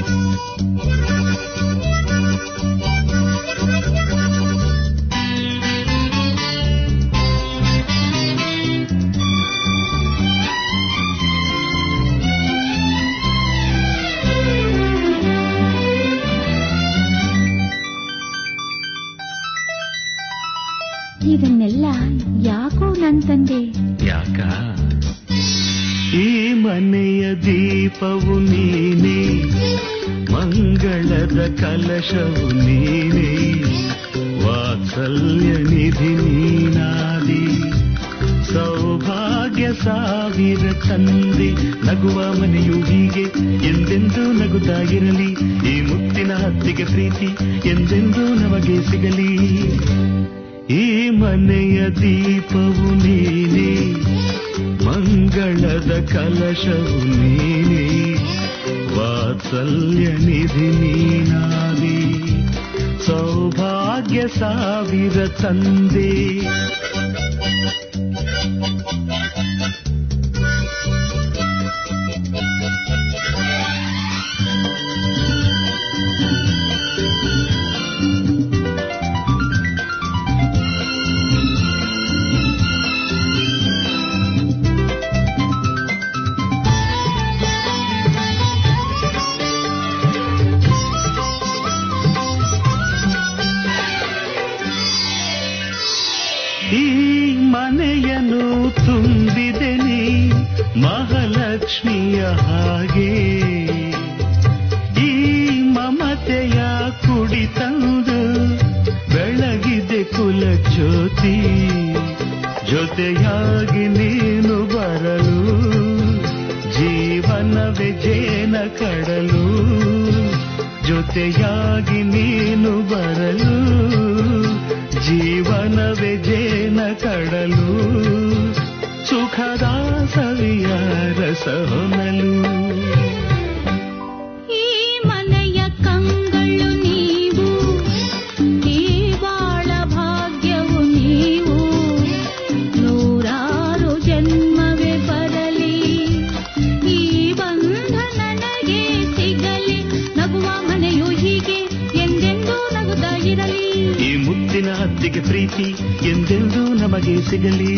ಇದನ್ನೆಲ್ಲ ಯಾಕೋ ನನ್ ತಂದೆ ಯಾಕ ಈ ಮನೆಯ ದೀಪವು ನೀನೇ ಮಂಗಳದ ಕಲಶವು ನೀನೇ ವಾತ್ಸಲ್ಯ ನಿಧಿ ನೀನಾದಿ ಸೌಭಾಗ್ಯ ಸಾವಿರ ತಂದೆ ನಗುವ ಮನೆಯು ಹೀಗೆ ಎಂದೆಂದೂ ನಗುತ್ತಾ ಇರಲಿ ಈ ಮುತ್ತಿನ ಹತ್ತಿಗೆ ಪ್ರೀತಿ ಎಂದೆಂದೂ ನಮಗೆ ಸಿಗಲಿ ಈ ಮನೆಯ ದೀಪವು ನೀನೇ ಮಂಗಳದ ಕಲಶವು ನೀನೇ ವಾತ್ಸಲ್ಯ ನಿಧಿ ನೀನಾದಿ ಸೌಭಾಗ್ಯ ಸಾವಿರ ತಂದೆ ಈ ಮನೆಯನ್ನು ತುಂಬಿದೆ ನೀ ಮಹಾಲಕ್ಷ್ಮಿಯ ಹಾಗೆ ಈ ಮಮತೆಯ ಕುಡಿ ತಂದು ಬೆಳಗಿದೆ ಕುಲ ಜ್ಯೋತಿ ಜೊತೆಯಾಗಿ ನೀನು ಬರಲು ಜೀವನವೇ ಜೇನ ಕಡಲು ಜೊತೆಯಾಗಿ ನೀನು ಬರಲು ಜೀವನವೇ ಜೇನ ಕಡಲು ಸುಖದ ಸವಿಯ ರಸ ಹೊನಲು ಈ ಮನೆಯ ಕಂಗಳು ನೀವು ಈ ಬಾಳ ಭಾಗ್ಯವು ನೀವು ನೂರಾರು ಜನ್ಮವೇ ಬರಲಿ ಈ ಬಂಧ ನನಗೆ ಸಿಗಲಿ ನಗುವ ಮನೆಯು ಹೀಗೆ ಎಂದೆಂದೂ ನಗುತ್ತಾ ಇರಲಿ ಈ ಮುತ್ತಿನ ಹತ್ತಿಗೆ ಪ್ರೀತಿ ಎಂದೆಂದೂ ನಮಗೆ ಸಿಗಲಿ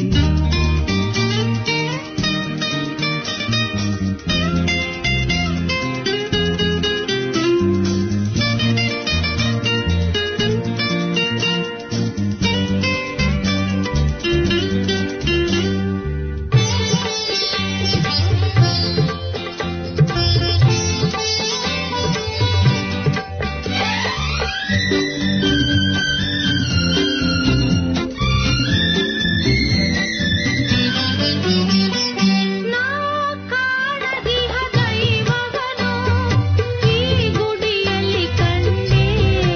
ನಾ ಕಾಣದಿಹ ದೈವವನು ಈ ಗುಡಿಯಲ್ಲಿ ಕಂಡೆ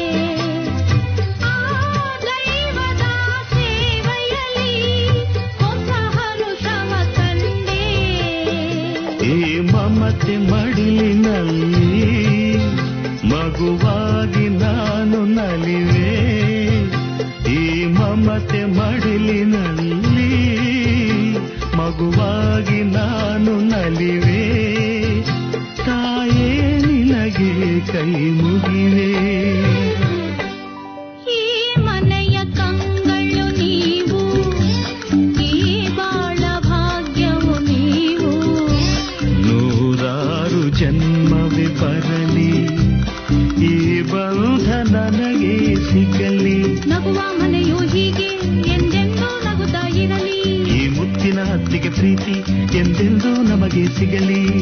ಆ ದೈವದ ಸೇವೆಯಲ್ಲಿ ಹೊಸ ಹರುಷವ ಕಂಡೆ ಈ ಮಮತೆ ಮಡಿಲಿನಲ್ಲಿ ಮಗುವಾಗಿ ನಾನು ನಲಿವೆ ಈ ಮಮತೆ ಮಡಿಲಿನಲ್ಲಿ ಮಗುವಾಗಿ ನಾನು ನಲಿವೆ ತಾಯೇ ನಿನಗೆ ಕೈ ಮುಗಿವೆ ಈ ಮನೆಯ ಕಂಗಳು ನೀವು ಈ ಬಾಳ ಭಾಗ್ಯವು ನೀವು ನೂರಾರು ಜನ್ಮವೇ ಬರಲಿ ಈ ಬಂಧ ನನಗೆ ಸಿಗಲಿ ನಗುವ ಮನೆಯು ಹೀಗೆ ಎಂದೆಂದೂ ನಗುತ್ತಾ ಇರಲಿ ಈ ಮುತ್ತಿನ ಹತ್ತಿಗೆ ಪ್ರೀತಿ ಎಂದೆಂದೂ ನಮಗೆ ಸಿಗಲಿ